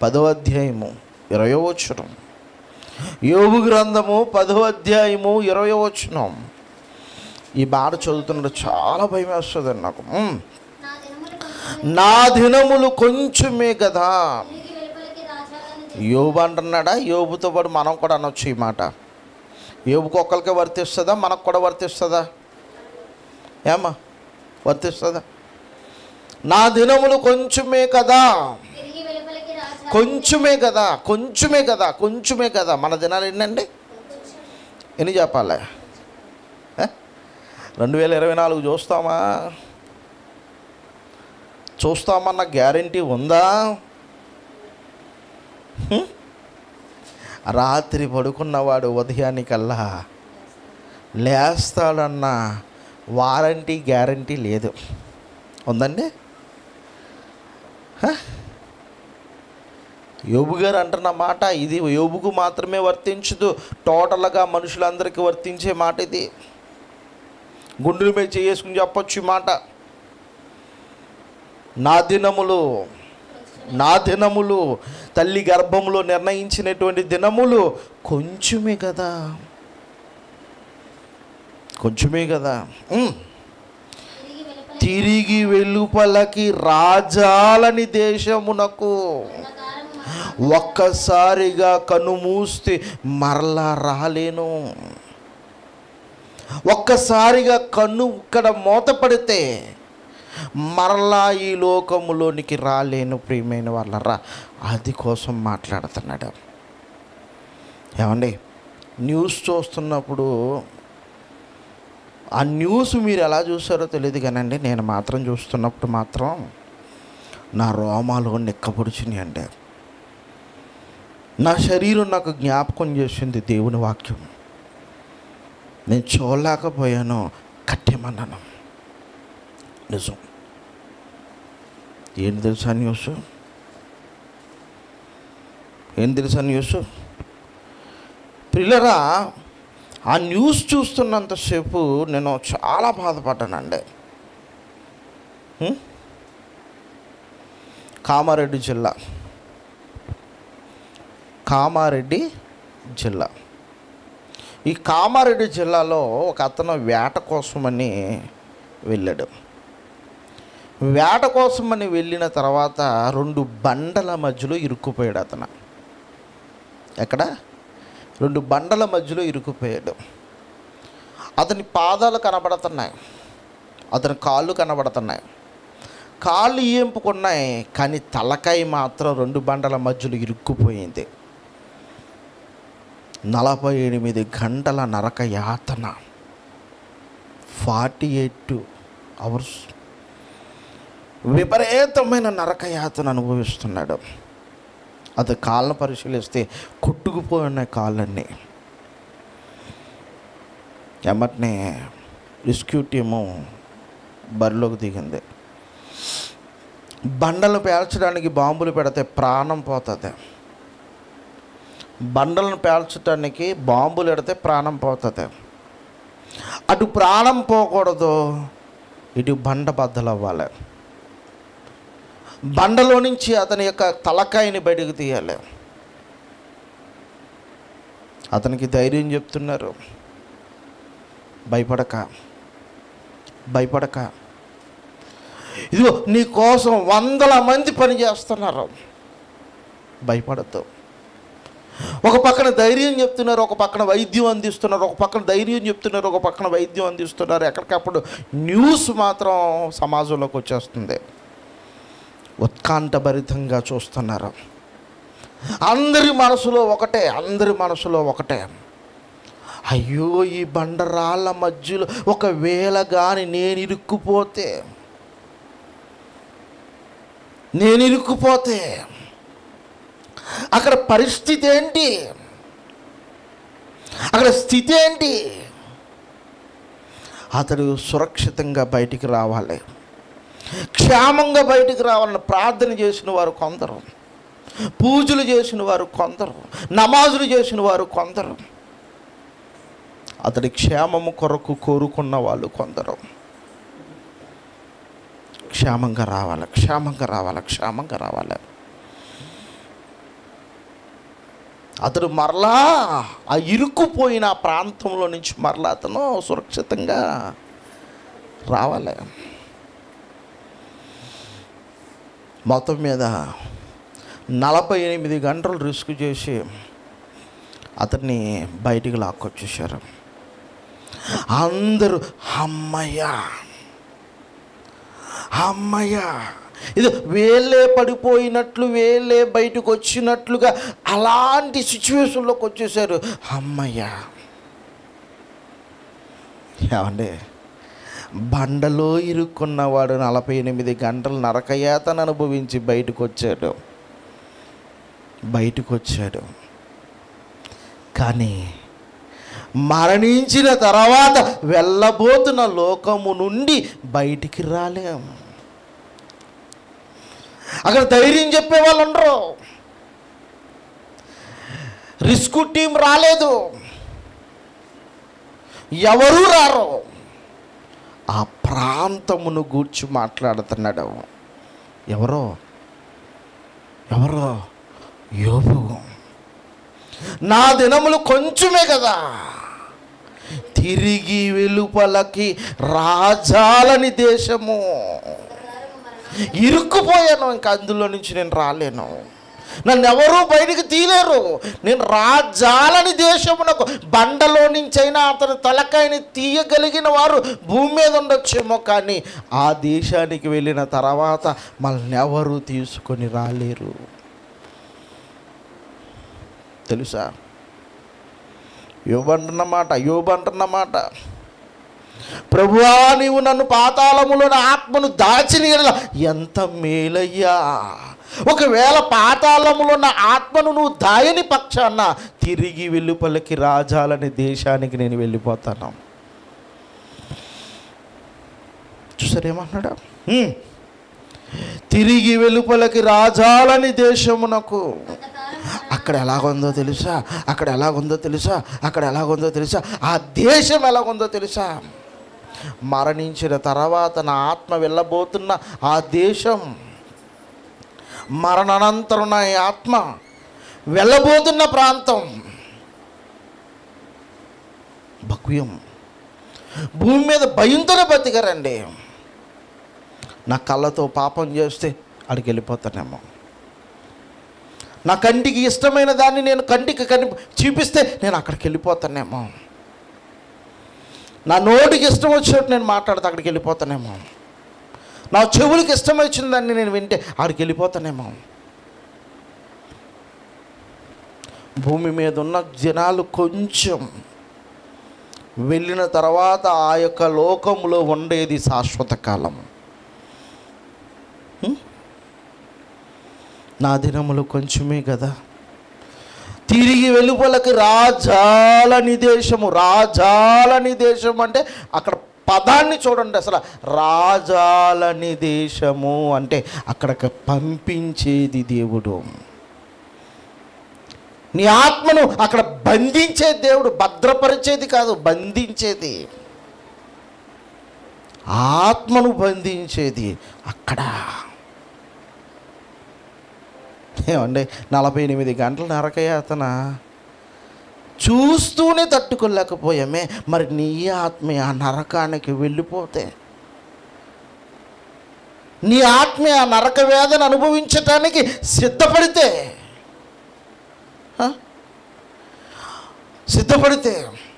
పదో అధ్యాయము ఇరవై వచనం యోగు గ్రంథము పదో అధ్యాయము ఇరవై వచనం ఈ మాట చదువుతున్నప్పుడు చాలా భయం వేస్తుంది నాకు మ్. నా దినములు కొంచెం నా దినములు కొంచెమే కదా తిరిగి వెలుపలికి రాజాలను యోబు అంటున్నాడా యోబుతో పాటు మనం కూడా అనొచ్చు ఈ మాట యోబుకి ఒక్కరికే వర్తిస్తుందా మనకు కూడా వర్తిస్తుందా ఏమ్మా వర్తిస్తుందా నా దినములు కొంచెమే కదా తిరిగి వెలుపలికి రాజా కొంచెమే కదా కొంచెమే కదా కొంచెమే కదా మన దినాలు ఏంటండి ఎన్ని చెప్పాలి ఏ? రెండు వేల ఇరవై నాలుగు చూస్తామా చూస్తామన్న గ్యారంటీ ఉందా హ్మ్? రాత్రి పడుకున్నవాడు ఉదయానికల్లా లేస్తాడన్న వారంటీ గ్యారంటీ లేదు ఉందండి హ? యోబు గారు అంటున్న మాట ఇది యోబుకు మాత్రమే వర్తించదు టోటల్గా మనుషులందరికీ వర్తించే మాట ఇది గుండెల మీద చేసుకుని చెప్పొచ్చు ఈ మాట నా దినములు నా దినములు తల్లి గర్భంలో నిర్ణయించినటువంటి దినములు కొంచెమే కదా కొంచెమే కదా ఉమ్. తిరిగి వెలుపలికి తిరిగి వెలుపలకి రాజాలని దేశమునకు అంధకారము ఒక్కసారిగా కన్ను మూస్తే మరలా రాలేను ఒక్కసారిగా కన్ను ఇక్కడ మూతపడితే మరలా ఈ లోకములోనికి రాలేను ప్రియమైన వాళ్ళరా అది కోసం మాట్లాడుతున్నాడు ఏమండి న్యూస్ చూస్తున్నప్పుడు ఆ న్యూస్ మీరు ఎలా చూస్తారో తెలియదు కానండి నేను మాత్రం చూస్తున్నప్పుడు మాత్రం నా రోమాలు నిక్కపొడిచినాయి అండి నా శరీరం నాకు జ్ఞాపకం చేసింది దేవుని వాక్యం నేను చూడలేకపోయాను కట్టేమన్నాను నిజం ఏంటి తెలుసా న్యూస్ ఏం తెలుసా న్యూస్ పిల్లరా ఆ న్యూస్ చూస్తున్నంతసేపు నేను చాలా బాధపడ్డానండి హ్మ్? కామారెడ్డి జిల్లా కామారెడ్డి జిల్లా ఈ కామారెడ్డి జిల్లాలో ఒక అతను వేట కోసమని వెళ్ళాడు వేట కోసమని వెళ్ళిన తర్వాత రెండు బండల మధ్యలో ఇరుక్కుపోయాడు అతను ఎక్కడ రెండు బండల మధ్యలో ఇరుక్కుపోయాడు అతని పాదాలు కనబడుతున్నాయి అతని కాళ్ళు కనబడుతున్నాయి కాళ్ళు ఏంపుకున్నాయి కానీ తలకాయ మాత్రం రెండు బండల మధ్యలో ఇరుక్కుపోయింది నలభై ఎనిమిది గంటల నరక యాతన ఫార్టీ ఎయిట్ అవర్స్ విపరీతమైన నరక యాతన అనుభవిస్తున్నాడు అది కాళ్ళను పరిశీలిస్తే కొట్టుకుపోయి ఉన్నాయి కాళ్ళన్నీ ఎమ్మటనే రెస్క్యూ టీము బరిలోకి దిగింది బండలు పేల్చడానికి బాంబులు పెడితే ప్రాణం పోతుంది బండలను పేల్చడానికి బాంబులు పెడితే ప్రాణం పోతుంది అటు ప్రాణం పోకూడదు ఇటు బండ బద్దలవ్వాలి బండలో నుంచి అతని యొక్క తలకాయని బయటకు తీయాలి అతనికి ధైర్యం చెప్తున్నారు భయపడక భయపడక ఇదిగో నీ కోసం వందల మంది పని చేస్తున్నారు భయపడద్దు ఒక పక్కన ధైర్యం చెప్తున్నారు ఒక పక్కన వైద్యం అందిస్తున్నారు ఒక పక్కన ధైర్యం చెప్తున్నారు ఒక పక్కన వైద్యం అందిస్తున్నారు ఎక్కడికప్పుడు న్యూస్ మాత్రం సమాజంలోకి వచ్చేస్తుంది ఉత్కంఠభరితంగా చూస్తున్నారు అందరి మనసులో ఒకటే అందరి మనసులో ఒకటే అయ్యో ఈ బండరాళ్ళ మధ్యలో ఒకవేళ కానీ నేను ఇరుక్కుపోతే నేను ఇరుక్కుపోతే అక్కడ పరిస్థితి ఏంటి అక్కడ స్థితి ఏంటి అతడు సురక్షితంగా బయటికి రావాలి క్షేమంగా బయటికి రావాలని ప్రార్థన చేసిన వారు కొందరు పూజలు చేసిన వారు కొందరు నమాజులు చేసిన వారు కొందరు అతడి క్షేమము కొరకు కోరుకున్న వాళ్ళు కొందరు క్షేమంగా రావాలి క్షేమంగా రావాలి క్షేమంగా రావాలి అతడు మరలా ఆ ఇరుక్కుపోయిన ఆ ప్రాంతంలో నుంచి మరలా అతను సురక్షితంగా రావాలి మొత్తం మీద నలభై ఎనిమిది గంటలు రిస్క్ చేసి అతన్ని బయటికి లాక్కొచ్చేసారు అందరూ అమ్మయ్యా అమ్మయ్యా ఇది వేలే పడిపోయినట్లు వేలే బయటకు వచ్చినట్లుగా అలాంటి సిచ్యువేషన్లోకి వచ్చేసారు అమ్మయ్యా ఏమండి బండలో ఇరుక్కున్నవాడు నలభై ఎనిమిది గంటలు నరకయాతను అనుభవించి బయటకు వచ్చాడు బయటకు వచ్చాడు కానీ మరణించిన తర్వాత వెళ్ళబోతున్న లోకము నుండి బయటికి రాలేం అక్కడ ధైర్యం చెప్పే వాళ్ళు ఉండరు రిస్క్ టీం రాలేదు ఎవరూ రారు ఆ ప్రాంతమును గూర్చి మాట్లాడుతున్నాడు ఎవరో ఎవరో యోబు నా దినములు కొంచెమే కదా తిరిగి వెలుపలకి రాజాలని దేశము ఇరుక్కుపోయాను ఇంకా అందులో నుంచి నేను రాలేను నన్ను ఎవరూ బయటికి తీలేరు నేను రాజాలని దేశమునకు బండలో నుంచైనా అతని తలకాయని తీయగలిగిన వారు భూమి మీద ఉండొచ్చేమో కానీ ఆ దేశానికి వెళ్ళిన తర్వాత మనల్ని ఎవరు తీసుకొని రాలేరు తెలుసా యోబంటున్నమాట యోబంటున్నమాట ప్రభువా నీవు నన్ను పాతాళములోని ఆత్మను దాచిన యెడల ఎంత మేలయ్యా ఒకవేళ పాతాళములో ఉన్న ఆత్మను నువ్వు దాయని పక్షాన తిరిగి వెలుపలకి రాజాలని దేశానికి నేను వెళ్ళిపోతాను చూసారేమన్నాడా హ్మ్. తిరిగి వెలుపలకి రాజాలని దేశమునకు అక్కడ ఎలాగుందో తెలుసా అక్కడ ఎలాగుందో తెలుసా అక్కడ ఎలాగుందో తెలుసా ఆ దేశం ఎలాగుందో తెలుసా మరణించిన తర్వాత నా ఆత్మ వెళ్ళబోతున్న ఆ దేశం మరణానంతరం నా ఈ ఆత్మ వెళ్ళబోతున్న ప్రాంతం భక్వ్యం భూమి మీద భయంతోనే బతికారండి నా కళ్ళతో పాపం చేస్తే అడికి వెళ్ళిపోతానేమో నా కంటికి ఇష్టమైన దాన్ని నేను కంటికి కని చూపిస్తే నేను అక్కడికి వెళ్ళిపోతానేమో నా నోటికి ఇష్టం వచ్చినట్టు నేను మాట్లాడితే అక్కడికి వెళ్ళిపోతానేమో నా చెవులకి ఇష్టం వచ్చిన దాన్ని నేను వింటే ఆడికి వెళ్ళిపోతానేమో భూమి మీద ఉన్న జనాలు కొంచెం వెళ్ళిన తర్వాత ఆ యొక్క లోకంలో ఉండేది శాశ్వత కాలం హ్మ్? నా దినములు కొంచెమే కదా తిరిగి వెలుపలకి రాజాలని దేశము రాజాలని దేశం అంటే అక్కడ పదాన్ని చూడండి అసలు రాజాలని దేశము అంటే అక్కడికి పంపించేది దేవుడు నీ ఆత్మను అక్కడ బంధించే దేవుడు భద్రపరిచేది కాదు బంధించేది ఆత్మను బంధించేది అక్కడ ఏమండి నలభై ఎనిమిది గంటల నరకయాతన చూస్తూనే తట్టుకోలేకపోయామే మరి నీ ఆత్మ ఆ నరకానికి వెళ్ళిపోతే నీ ఆత్మ ఆ నరక వేదన అనుభవించటానికి సిద్ధపడితే ఆ? సిద్ధపడితే